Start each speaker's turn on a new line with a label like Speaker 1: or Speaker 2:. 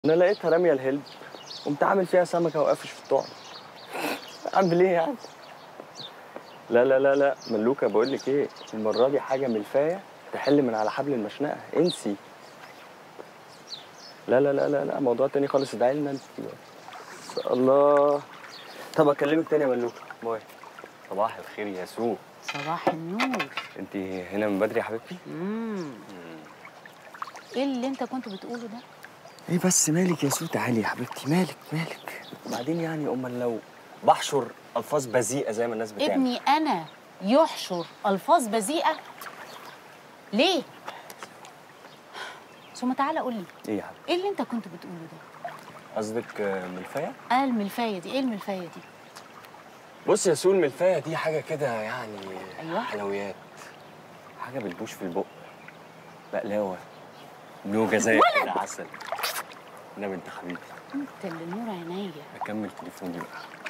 Speaker 1: انا لقيتها راميه الهلب قمت عامل فيها سمكه وقافش في الطعم اعمل ايه يعني لا لا لا لا ملوكه بقول لك ايه المره دي حاجه ملفايه تحل من على حبل المشنقه انسي لا لا لا لا لا موضوع تاني خالص ادعي لنا انت الله طب اكلمك تاني يا ملوكه باي صباح الخير يا سو
Speaker 2: صباح النور
Speaker 1: انت هنا من بدري يا حبيبتي
Speaker 2: مم. ايه اللي انت كنت بتقوله ده
Speaker 1: ايه بس مالك يا سو تعالي يا حبيبتي مالك مالك وبعدين يعني امال لو بحشر الفاظ بذيئه زي ما الناس بتعمل
Speaker 2: ابني انا يحشر الفاظ بذيئه ليه ثم تعالى قول لي
Speaker 1: ايه يا حبيبتي
Speaker 2: ايه اللي انت كنت بتقوله ده
Speaker 1: قصدك آه، ملفايه
Speaker 2: اه الملفايه دي ايه الملفايه دي
Speaker 1: بص يا سو الملفايه دي حاجه كده يعني
Speaker 2: أيوة.
Speaker 1: حلويات حاجه بتبوش في البق بقلاوه نوجه زي كده عسل انا بنت حبيبي
Speaker 2: انت اللي نور عينيا
Speaker 1: اكمل تليفوني بقى